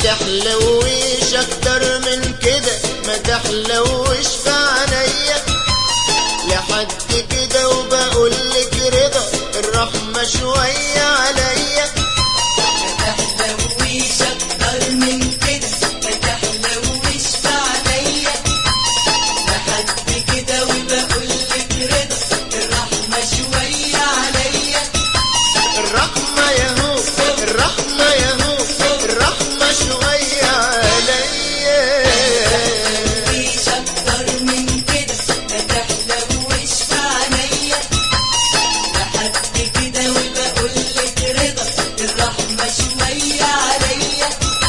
تحلويش اكتر من كده ما تحلويش في عينيا لحد كده وبقول لك رضا الرحمة شوية عليا ما تحلويش اكتر من كده ما تحلويش في عينيا لحد كده وبقول لك رضا الرحمة شوية عليا الرحمة يهو الرحمة يهو الرحمة شوية عليا تحلويش اكتر من كده ما تحلويش في عينيا لحد كده وبقول لك رضا الرحمة شوية عليا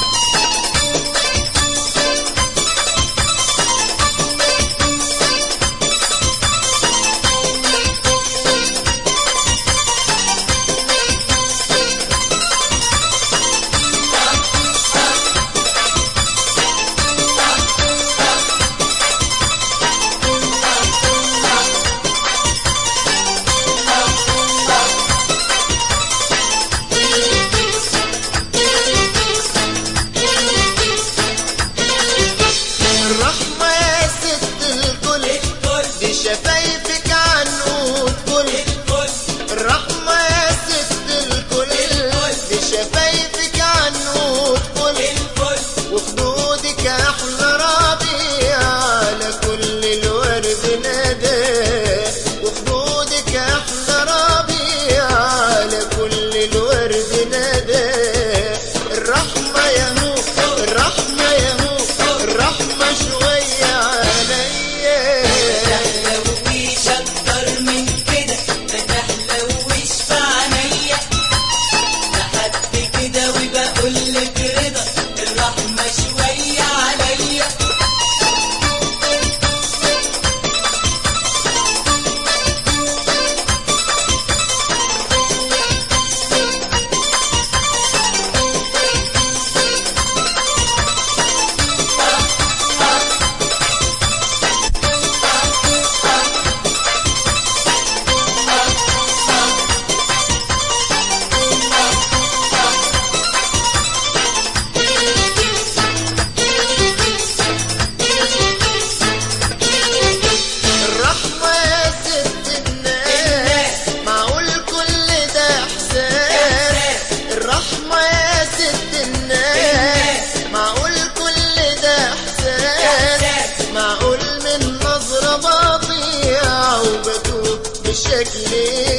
الرحمة يا ست الكل دي شفايفك عنقود كل الرحمة يا ست الكل دي شفايفك عنقود كل وخدودك احلى ربيع على كل الورد نادى وخدودك احلى ربيع على كل الورد نادى الرحمة يهو الرحمة يهو الرحمة شوية عليا تحلويش اكتر من كده ما تحلويش في عينيا لحد كده وبقول لك رضا الرحمة شوية عليا الرحمة يا ست الناس معقول كل ده احساس الرحمة يا ست الناس معقول كل ده احساس معقول من نظرة بطيئة وبتوه بشكل